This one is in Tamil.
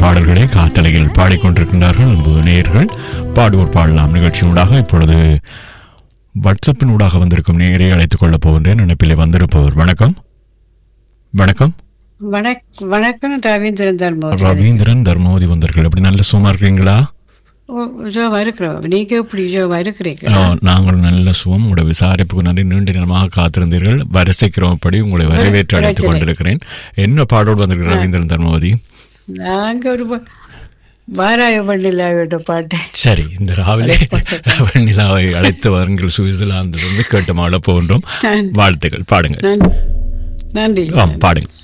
பாடல்களை காத்தலையில் பாடிக்கொண்டிருக்கின்றார்கள் அன்பு நேயர்கள் பாடுவோர் பாடலாம் நிகழ்ச்சியூடாக இப்பொழுது வாட்ஸ்அப்பின் ஊடாக வந்திருக்கும் நேயரை அழைத்துக் கொள்ளப் போகின்றேன் நினைப்பிலே வந்திருப்பவர் வணக்கம் வணக்கம் வணக் வணக்கம் ரவீந்திரன் தர்மபுரி ரவீந்திரன் தர்மோதி வந்தார்கள் எப்படி நல்ல சும்மா இருக்கீங்களா ஜோவா இருக்கிறோம் நீங்க எப்படி ஜோவா இருக்கிறீங்க ஆ, நாங்கள் நல்ல சுகம் உங்களுடைய விசாரிப்புக்கு நன்றி நீண்ட நேரமாக காத்திருந்தீர்கள் வரிசைக்கிறபடி உங்களை வரவேற்று அழைத்துக் கொண்டிருக்கிறேன் என்ன பாடோடு வந்திருக்கிற ரவீந்திரன் தர்மோதி நாங்க ஒரு ப- வாராய பண்ணிலாவோட பாட்டு சரி இந்த ராவிலே வெண்ணிலாவை அழைத்து வாருங்கள் சுவிட்சர்லாந்திலிருந்து கேட்டு மாட போன்றோம் வாழ்த்துக்கள் பாடுங்கள் நன்றி நன்றி ஆம் பாடுங்கள்